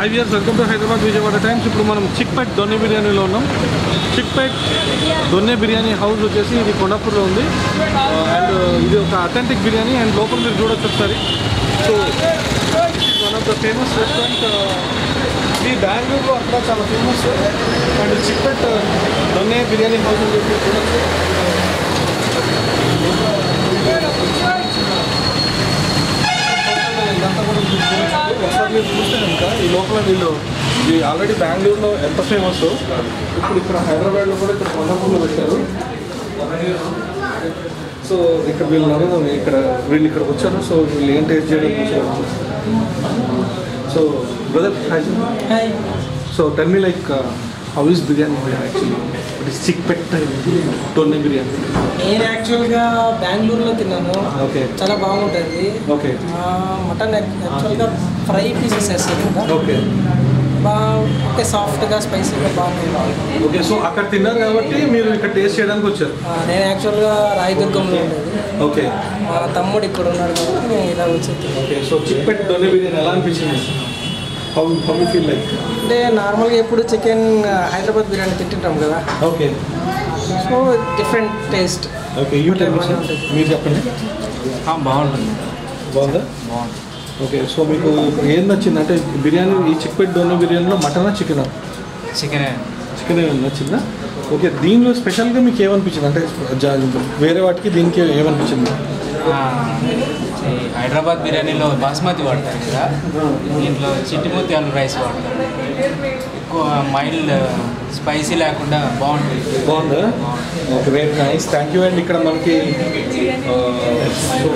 Five years welcome to Hyderabad Vijayawada times ఇప్పుడు మనం చిక్పేట్ దొన్నె బిర్యానీలో ఉన్నాం చిక్పేట్ దొన్నె బిర్యానీ హౌస్ వచ్చేసి ఇది కొండాపూర్లో ఉంది అండ్ ఇది ఒక అథెంటిక్ బిర్యానీ అండ్ లోపల మీరు చూడొచ్చు ఒకసారి so one of the famous restaurant ఇది బెంగళూరులో అక్కడ చాలా famous and Chickpet Donne biryani house అని చెప్పి చూడొచ్చు ఇదంతా కూడా మీరు చూడొచ్చు. ఒకసారి మీరు చూస్తే కనుక ఈ లోపల వీళ్ళు ఇది ఆల్రెడీ బెంగళూరులో ఎంత ఫేమస్ ఇప్పుడు ఇక్కడ హైదరాబాద్లో కూడా ఇక్కడ కొండపూర్లో పెట్టారు సో ఇక్కడ వీళ్ళు అడుగుదాం ఇక్కడ వీళ్ళు ఇక్కడికి వచ్చారు సో వీళ్ళు ఏం టేస్ట్ చేయడానికి వచ్చారు so brother hi so tell me like how is biryani actually it is Chickpet Donne biryani నేను యాక్చువల్గా బెంగళూరులో తిన్నాను ఓకే చాలా బాగుంటుంది ఓకే ఆ, మటన్ యాక్- యాక్చువల్గా ఫ్రై పీసెస్ వేస్తారు కదా ఓకే బాగా అంటే సాఫ్ట్గా స్పైసీగా బాగుంటుంది ఓకే సో అక్కడ తిన్నారు కాబట్టి మీరు ఇక్కడ టేస్ట్ చేయడానికి వచ్చారు ఆ, నేను యాక్చువల్గా రాయదుర్గంలో ఉండేది ఓకే మా తమ్ముడు ఇక్కడ ఉన్నాడు కాబట్టి నేను ఇలా వచ్చి తిన్నాను. Okay so Chickpet Donne biryani ఎలా అనిపించింది how how you feel like అంటే నార్మల్గా ఎప్పుడు చికెన్ హైదరాబాద్ బిర్యానీ తింటుంటాం కదా okay so different taste okay you tell మీరు చెప్పండి బాగుంటుంది బాగుందా బాగుంటుంది ఓకే సో మీకు ఏం నచ్చింది అంటే బిర్యానీ ఈ చిక్ పెట్ దొన్నె బిర్యానీలో మటనా చికెనా చికెన్ చికెన్ నచ్చిందా ఓకే దీనిలో స్పెషల్గా మీకు ఏమనిపించింది అంటే జా- వేరే వాటికి దీనికి ఏమనిపించింది హైదరాబాద్ బిర్యానీలో బాస్మతి వాడతారు కదా దీంట్లో చిట్టి ముత్యాలు రైస్ వాడతారు ఎక్కువ మైల్డ్ స్పైసీ లేకుండా బాగుంటుంది బాగుందా okay very nice thank you and ఇక్కడ మనకి ఆ, సో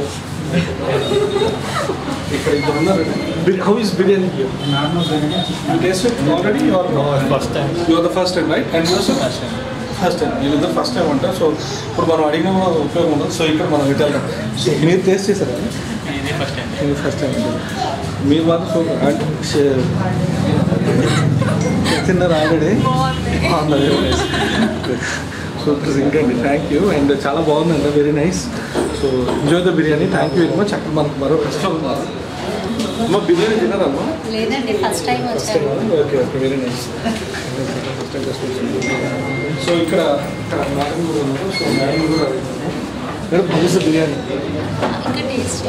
ఇక్కడ ఇద్దరు ఉన్నారు how is biryani you taste it already are first time you are the first time right and yours first time first time వీళ్ళిద్దరు ఫస్ట్ టైం అంటారు సో ఇప్పుడు మనం అడిగిన కూడా ఉపయోగం ఉండదు సో ఇక్కడ మనం ఇటాలి సో మీరు టేస్ట్ చేశారా ఇది ఫస్ట్ టైం ఇది ఫస్ట్ టైం మీరు మాత్రం సో అంటే షే- తిన్నారు ఆల్రెడీ సో ఇంకండి థ్యాంక్ యూ అండ్ చాలా బాగుందండి very nice so enjoy the biryani thank you very much అక్కడ మనకు మరో కష్టం ఉన్నారు అమ్మ బిర్యానీ తిన్నారమ్మా లేదండి ఫస్ట్ టైం వచ్చాను okay okay very nice so ఇక్కడ ఇక్కడ మేడం కూడా ఉన్నారు సో మేడం కూడా అడుగుతాను మేడం హౌస్ బిర్యానీ ఇంకా టేస్ట్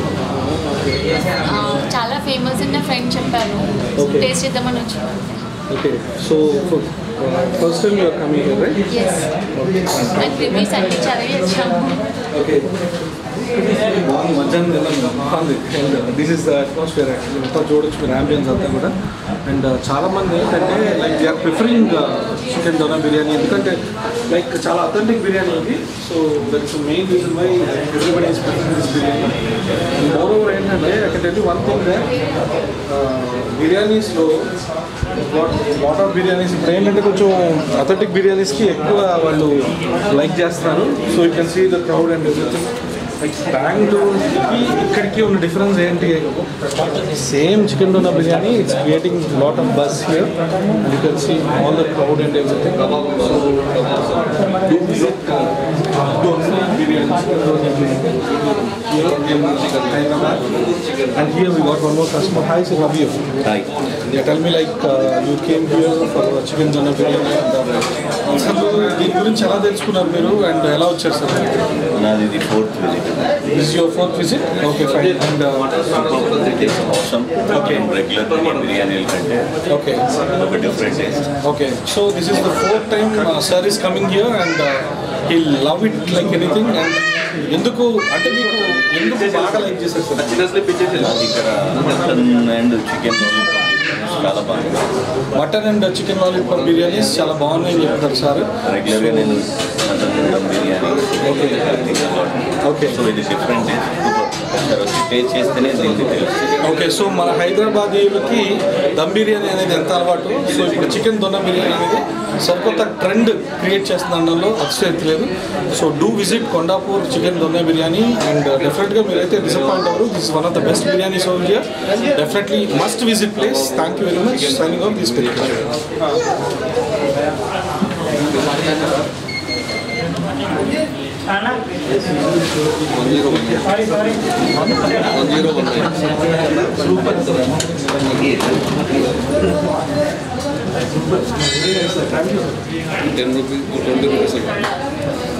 చాలా ఫేమస్ అని నా ఫ్రెండ్ చెప్పారు Okay. టేస్ట్ చేద్దామని వచ్చాను okay so first time you are coming here right yes నాకు రివ్యూస్ అన్ని చదివి వచ్చాము ఓకే బాగుంది మధ్యాహ్నం తిన్నాం బాగుంది and this is the atmosphere actually మొత్తం చూడొచ్చు మీరు అంబియన్స్ అంతా కూడా అండ్ చాలా మంది ఏంటంటే like they are preferring chicken Donne biryani ఎందుకంటే లైక్ చాలా అథెంటిక్ బిర్యానీ ఇది so that's main reason why everybody is preferring this biryani and more over ఏంటంటే అక్కడ టెల్ వన్ థింగ్ దే బిర్యానీస్లో వాట్ ఆఫ్ బిర్యానీస్ ఇప్పుడు ఏంటంటే కొంచెం అథెంటిక్ బిర్యానీస్కి ఎక్కువ వాళ్ళు లైక్ చేస్తారు so you can see the crowd and everything like బెంగళూరుకి ఇక్కడికి ఉన్న డిఫరెన్స్ ఏంటి same chicken Donne biryani it's creating lot of buzz here and you can see all the crowd and everything And here we got one more customer. Hi, sir, how are you? Hi. Yeah, tell me like uh, you came here for chicken dona biryani. అసలు దీని గురించి ఎలా తెలుసుకున్నారు మీరు and ఎలా వచ్చారు sir నాది ఇది fourth visit is your fourth visit okay fine and అవసరం ఓకే రెగ్యులర్ బిర్యానీల కంటే ఓకే ఒక different taste okay so this is the fourth time sir is coming here and he love it like anything and ఎందుకు అంటే మీకు ఎందుకు బాగా like చేశారు సార్ నాది ఇక్కడ మటన్ అండ్ చికెన్ చాలా బాగుంది mutton and chicken lollipop biryanis చాలా బాగున్నాయని చెప్తారు సార్ రెగ్యులర్గా నేను మటన్ తినడం బిర్యానీ ఓకే ఓకే సో ఇది డిఫరెంట్ టేస్ట్ ఒకసారి వచ్చి టేస్ట్ చేస్తేనే దీనికి తెలుస్తుంది ఓకే సో మన హైదరాబాదీలకి దమ్ బిర్యానీ అనేది ఎంత అలవాటు సో ఇప్పుడు చికెన్ దొన్న బిర్యానీ అనేది సరికొత్త ట్రెండ్ క్రియేట్ చేస్తున్న అనడంలో అతిశయక్తి లేదు so do visit Kondapur chicken Donne biryani and డెఫినెట్గా మీరైతే డిసప్పాయింట్ అవ్వరు this one of the best biryani over here definitely must visit place thank you very much signing off this picture one zero one one zero one ten rupees twenty rupees